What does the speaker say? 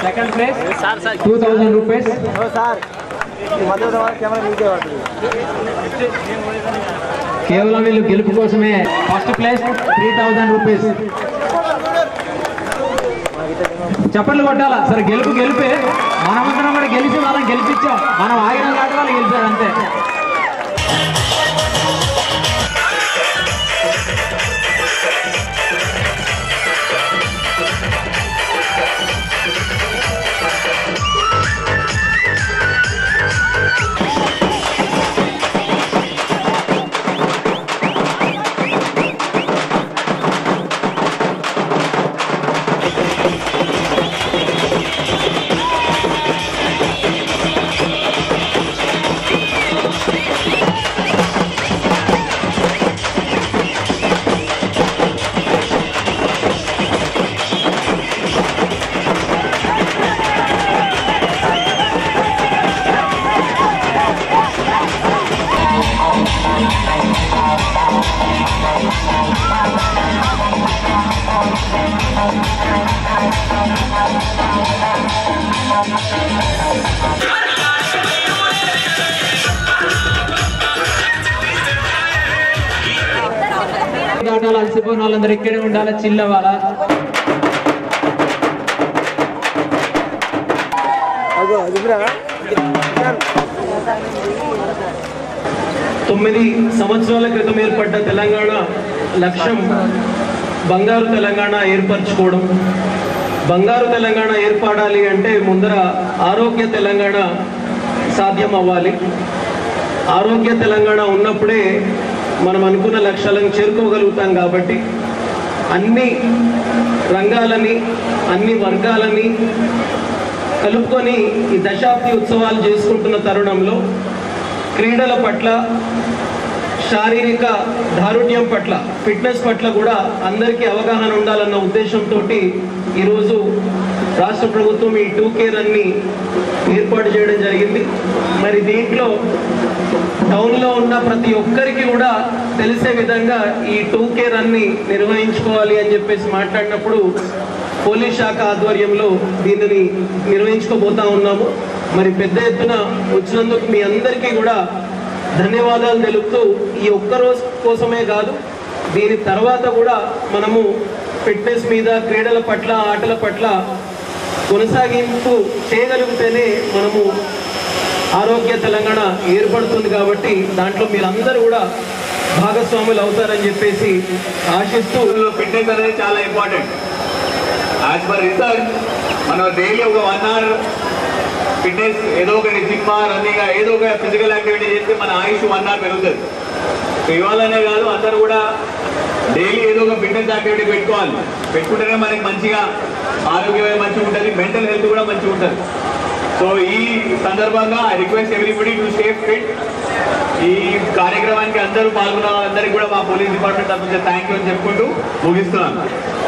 second place two thousand rupees sir మధ్య camera మీకే పడుతుంది కేవలం వీళ్ళు గెలుపు కోసమే first place three thousand rupees చప్పట్లు కొట్టాలా సరే గెలుపు గెలిపే మనమందరం కూడా గెలిచి వాళ్ళని గెలిపించాం మనం ఆగిన కాబట్టి వాళ్ళు గెలిచారు అంతే దాటాలు అలసిపోయిన వాళ్ళందరూ ఇక్కడే ఉండాలి చిల్లవాలా అదో అదిరా తొమ్మిది సంవత్సరాల క్రితం ఏర్పడ్డ తెలంగాణ లక్ష్యం బంగారు తెలంగాణ ఏర్పరచుకోవడం బంగారు తెలంగాణ ఏర్పడాలి అంటే ముందర ఆరోగ్య తెలంగాణ సాధ్యం అవ్వాలి ఆరోగ్య తెలంగాణ ఉన్నప్పుడే మనం అనుకున్న లక్ష్యాలను చేరుకోగలుగుతాం కాబట్టి అన్ని రంగాలని అన్ని వర్గాలని కలుపుకొని ఈ దశాబ్ది ఉత్సవాలు చేసుకుంటున్న తరుణంలో క్రీడల పట్ల శారీరక దారుణ్యం పట్ల ఫిట్నెస్ పట్ల కూడా అందరికీ అవగాహన ఉండాలన్న ఉద్దేశంతో ఈరోజు రాష్ట్ర ప్రభుత్వం ఈ టూ కే రన్ని ఏర్పాటు చేయడం జరిగింది మరి దీంట్లో టౌన్లో ఉన్న ప్రతి ఒక్కరికి కూడా తెలిసే విధంగా ఈ టూ కే రన్ని నిర్వహించుకోవాలి అని చెప్పేసి మాట్లాడినప్పుడు పోలీస్ శాఖ ఆధ్వర్యంలో దీనిని నిర్వహించుకోబోతా ఉన్నాము మరి పెద్ద ఎత్తున వచ్చినందుకు మీ అందరికీ కూడా ధన్యవాదాలు తెలుపుతూ ఈ ఒక్క రోజు కోసమే కాదు దీని తర్వాత కూడా మనము ఫిట్నెస్ మీద క్రీడల పట్ల ఆటల పట్ల కొనసాగింపు చేయగలిగితేనే మనము ఆరోగ్య తెలంగాణ ఏర్పడుతుంది కాబట్టి దాంట్లో మీరందరూ కూడా భాగస్వాములు అవుతారని చెప్పేసి ఆశిస్తూ ఫిట్నెస్ అనేది చాలా ఇంపార్టెంట్ యాజ్ పర్ రీసెర్చ్ మనం డైలీ ఒక వన్ అవర్ ఫిట్నెస్ ఏదో ఒకటి జిమ్ రన్నింగ్ ఏదో ఒక ఫిజికల్ యాక్టివిటీ చేస్తే మన ఆయుష్ వన్ అవర్ పెరుగుతుంది సో ఇవాళనే కాదు అందరూ కూడా డైలీ ఏదో ఒక ఫిట్నెస్ యాక్టివిటీ పెట్టుకోవాలి పెట్టుకుంటేనే మనకి మంచిగా ఆరోగ్యం మంచిగా ఉంటుంది మెంటల్ హెల్త్ కూడా మంచిగా ఉంటుంది సో ఈ సందర్భంగా I request everybody to stay fit ఈ కార్యక్రమానికి అందరూ పాల్గొన్న వాళ్ళందరికీ కూడా మా పోలీస్ డిపార్ట్మెంట్ తరఫున థ్యాంక్ యూ అని చెప్పుకుంటూ ముగిస్తున్నాను